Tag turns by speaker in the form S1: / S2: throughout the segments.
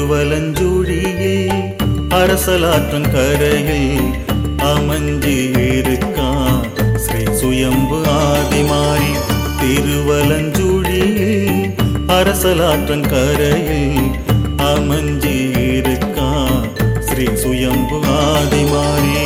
S1: திருவலஞ்சூழியில் அரசலாற்றன் கரையில் அமைஞ்சி இருக்கா ஸ்ரீ சுயம்பு ஆதிமாரி திருவலஞ்சூழியில் அரசலாற்றன் கரையில் அமைஞ்சி இருக்கா ஸ்ரீ சுயம்பு ஆதிமாரி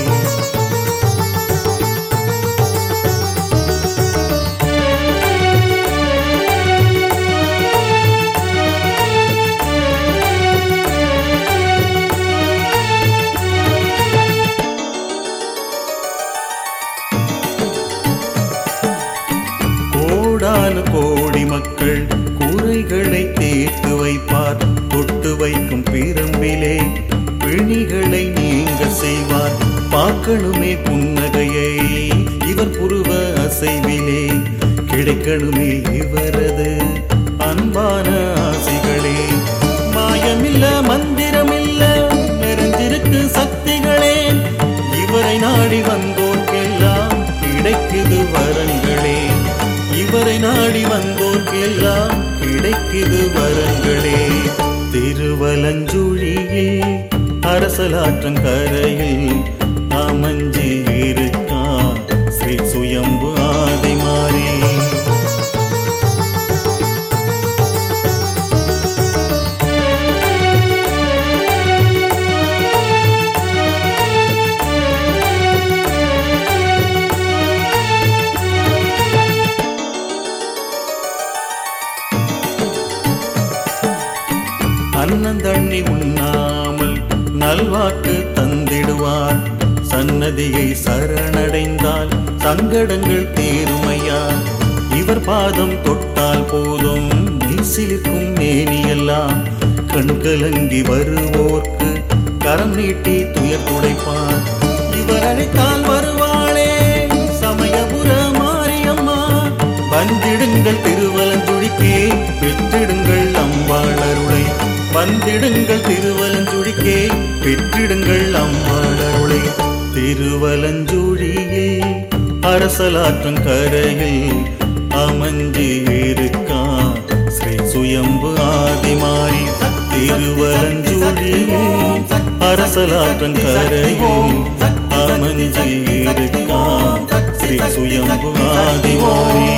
S1: கோடானு கோடி மக்கள் குறைகளை தீர்த்து வைப்பார் தொட்டு வைக்கும் பிரம்பிலே பிணிகளை நீங்க செய்வார் பார்க்கணுமே புன்னகையை இவர் புருவ அசைவிலே கிடைக்கணுமே இவரது அன்பான ஆசிகளே மாயமில்ல மந்திரமில்ல நிறைஞ்சிருக்கு சக்திகளே இவரை நாடி வந்தோர்க்கெல்லாம் கிடைக்குது வரங்களே இவரை நாடி வந்தோர்க்கெல்லாம் கிடைக்குது வரங்களே திருவலஞ்சுழியில் அரசலாற்றன் கரையில் அமைஞ்சி இருக்கா ஸ்ரீ சுயம்பு ஆதிமாரி அன்னந்தண்ணி உண்ணாமல் நல்வாக்கு தந்திடுவார் சன்னதியை சரணடைந்தால் சங்கடங்கள் தீருமையா இவர் பாதம் தொட்டால் போதும் நீசிலிருக்கும் மேனியெல்லாம் கண்கலங்கி வருவோர்க்கு கரம் நீட்டி துயர் துடைப்பார் இவர் அழைத்தால் வருவாளே சமயபுர மாரியம்மா வந்திடுங்கள் திருவலஞ்சுழிக்கே பெற்றிடுங்கள் அம்பாளருளை வந்திடுங்கள் திருவலஞ்சுழிக்கே பெற்றிடுங்கள் அம்பாளருளை திருவலஞ்சுழியில் அரசலாற்றன் கரையில் அமைஞ்சி இருக்கா ஸ்ரீ சுயம்பு ஆதிமாரி திருவலஞ்சுழியில் அரசலாற்றன் கரையில் அமைஞ்சி இருக்கா ஸ்ரீ சுயம்பு ஆதிமாரி